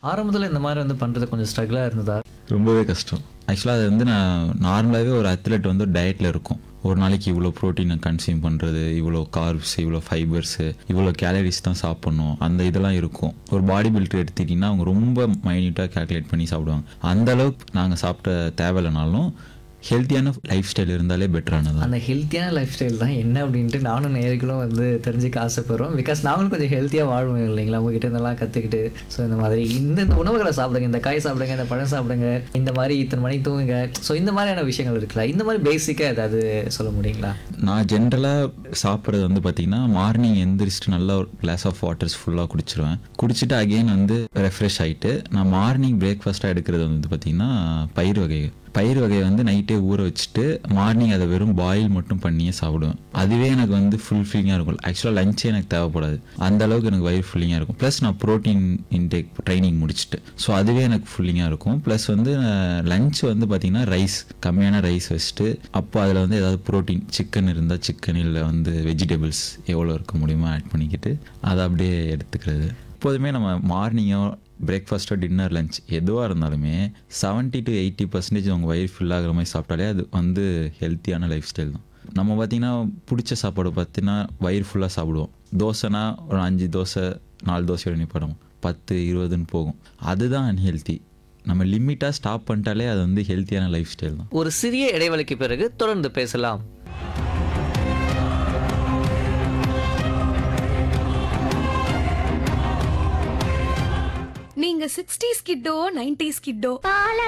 ஆரம்பத்தில் இந்த மாதிரி வந்து பண்ணுறது கொஞ்சம் ஸ்ட்ரகிளாக இருந்ததா ரொம்பவே கஷ்டம் ஆக்சுவலாக அது வந்து நான் நார்மலாகவே ஒரு அத்லெட் வந்து டயட்டில் இருக்கும் ஒரு நாளைக்கு இவ்வளோ ப்ரோட்டீனை கன்சியூம் பண்ணுறது இவ்வளோ கார்ப்ஸ் இவ்வளோ ஃபைபர்ஸு இவ்வளோ கேலரிஸ் தான் சாப்பிட்ணும் அந்த இதெல்லாம் இருக்கும் ஒரு பாடி பில்டர் எடுத்துக்கிட்டிங்கன்னா அவங்க ரொம்ப மைன்யூட்டாக கேல்குலேட் பண்ணி சாப்பிடுவாங்க அந்த அளவுக்கு நாங்கள் சாப்பிட்ட தேவையில்லைனாலும் ஹெல்த்தியான லைஃப் ஸ்டைல் இருந்தாலே பெட்டரானது அந்த ஹெல்த்தியான லைஃப் ஸ்டைல் தான் என்ன அப்படின்ட்டு நானும் நேர்களும் வந்து தெரிஞ்சுக்க ஆசைப்படுறோம் பிகாஸ் நாங்களும் கொஞ்சம் ஹெல்த்தியாக வாழ்வோம் இல்லைங்களா உங்ககிட்ட இருந்தெல்லாம் கற்றுக்கிட்டு ஸோ இந்த மாதிரி இந்த இந்த உணவுகளை சாப்பிடுங்க இந்த காய் சாப்பிடுங்க இந்த பழம் சாப்பிடுங்க இந்த மாதிரி இத்தனை மணிக்கு தூங்குங்க ஸோ இந்த மாதிரியான விஷயங்கள் இருக்குல்ல இந்த மாதிரி பேசிக்காக ஏதாவது சொல்ல முடியுங்களா நான் ஜென்ரலாக சாப்பிட்றது வந்து பார்த்தீங்கன்னா மார்னிங் எந்திரிச்சிட்டு நல்லா ஒரு கிளாஸ் ஆஃப் வாட்டர்ஸ் ஃபுல்லாக குடிச்சிருவேன் குடிச்சிட்டு அகெயின் வந்து ரெஃப்ரெஷ் ஆகிட்டு நான் மார்னிங் பிரேக்ஃபாஸ்ட்டாக எடுக்கிறது வந்து பார்த்தீங்கன்னா பயிர் வகை பயிர் வகையை வந்து நைட்டே ஊற வச்சுட்டு மார்னிங் அதை வெறும் பாயில் மட்டும் பண்ணியே சாப்பிடுவேன் அதுவே எனக்கு வந்து ஃபுல் ஃபில்லிங்காக இருக்கும் ஆக்சுவலாக லஞ்சே எனக்கு தேவைப்படாது அந்த அளவுக்கு எனக்கு வயிறு ஃபுல்லிங்காக இருக்கும் ப்ளஸ் நான் ப்ரோட்டீன் இன்டேக் ட்ரைனிங் முடிச்சுட்டு ஸோ அதுவே எனக்கு ஃபுல்லிங்காக இருக்கும் ப்ளஸ் வந்து லஞ்ச் வந்து பார்த்திங்கன்னா ரைஸ் கம்மியான ரைஸ் வச்சுட்டு அப்போ அதில் வந்து ஏதாவது ப்ரோட்டீன் சிக்கன் இருந்தால் சிக்கன் இல்லை வந்து வெஜிடபிள்ஸ் எவ்வளோ இருக்க முடியுமோ ஆட் பண்ணிக்கிட்டு அதை அப்படியே எடுத்துக்கிறது எப்போதுமே நம்ம மார்னிங்கோ பிரேக்ஃபாஸ்ட்டோ டின்னர் லஞ்ச் எதுவாக இருந்தாலுமே 70 டு எயிட்டி பர்சன்டேஜ் உங்கள் வயிறு ஃபில் ஆகுற மாதிரி சாப்பிட்டாலே அது வந்து ஹெல்த்தியான லைஃப் ஸ்டைல் தான் நம்ம பார்த்தீங்கன்னா பிடிச்ச சாப்பாடு பார்த்தீங்கன்னா வயிறு ஃபுல்லாக சாப்பிடுவோம் தோசைனா ஒரு அஞ்சு தோசை நாலு தோசையோட நிப்பாடும் பத்து இருபதுன்னு போகும் அதுதான் அன்ஹெல்த்தி நம்ம லிமிட்டாக ஸ்டாப் பண்ணிட்டாலே அது வந்து ஹெல்த்தியான லைஃப் ஸ்டைல் தான் ஒரு சிறிய இடைவெளிக்கு பிறகு தொடர்ந்து பேசலாம் நீங்க சிக்ஸ்டீஸ் கிட்டோ நைன்டிஸ் கிட்டோ